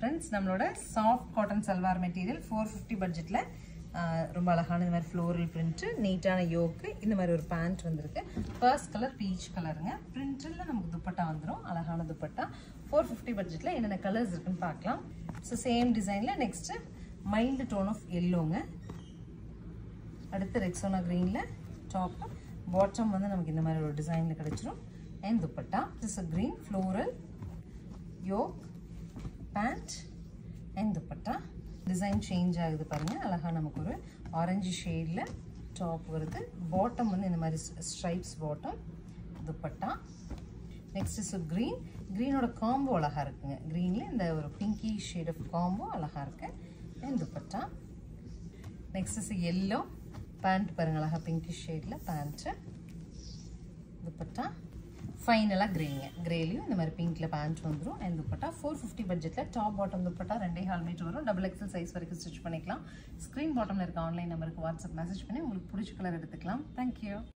friends நம்மளோட soft cotton salwar material four fifty பட்ஜெட்டில் ரொம்ப அழகான இந்த மாதிரி ஃப்ளோரல் பிரிண்ட்டு நீட்டான யோக்கு இந்த மாதிரி ஒரு பேண்ட் வந்திருக்கு ஃபர்ஸ்ட் கலர் பீச் கலருங்க பிரிண்டில் நமக்கு துப்பட்டா வந்துடும் அழகான துப்பட்டா ஃபோர் ஃபிஃப்டி பட்ஜெட்டில் என்னென்ன கலர்ஸ் இருக்குன்னு பார்க்கலாம் ஸோ சேம் டிசைனில் நெக்ஸ்ட்டு மைல்டு டோன் ஆஃப் எல்லோங்க அடுத்து ரெக்ஸோனா க்ரீனில் டாப் பாட்டம் வந்து நமக்கு இந்த மாதிரி ஒரு டிசைனில் கிடச்சிரும் and dupatta this a green floral yoke pant and dupatta design change ஆகுது பாருங்கள் அழகாக நமக்கு ஒரு ஆரஞ்சு ஷேடில் டாப் வருது பாட்டம் வந்து இந்த மாதிரி stripes bottom dupatta next is green க்ரீனோட காம்போ அழகாக இருக்குங்க க்ரீனில் இந்த ஒரு பிங்கி ஷேட் ஆஃப் காம்போ அழகாக இருக்கு and dupatta next is yellow pant பாருங்க அழகாக பிங்கி ஷேடில் பேண்ட்டு துப்பட்டா ஃபைனலாக கிரேங்க கிரேலையும் இந்த மாதிரி பிங்க்கில் பேண்ட் வந்துடும் அண்ட் துப்பட்டா ஃபோர் ஃபிஃப்டி பட்ஜெட்டில் டாப் பாட்டம் துப்பட்டா ரெண்டே ஹால் மீட்டர் வரும் டபுள் எக்ஸல் சைஸ் வரைக்கும் ஸ்டிச் பண்ணிக்கலாம் ஸ்க்ரீன் பாட்டமில் இருக்க ஆன்லைன் நம்பருக்கு வாட்ஸ்அப் மெசேஜ் பண்ணி உங்களுக்கு பிடிச்ச கலர் எடுத்துக்கலாம் தேங்க்யூ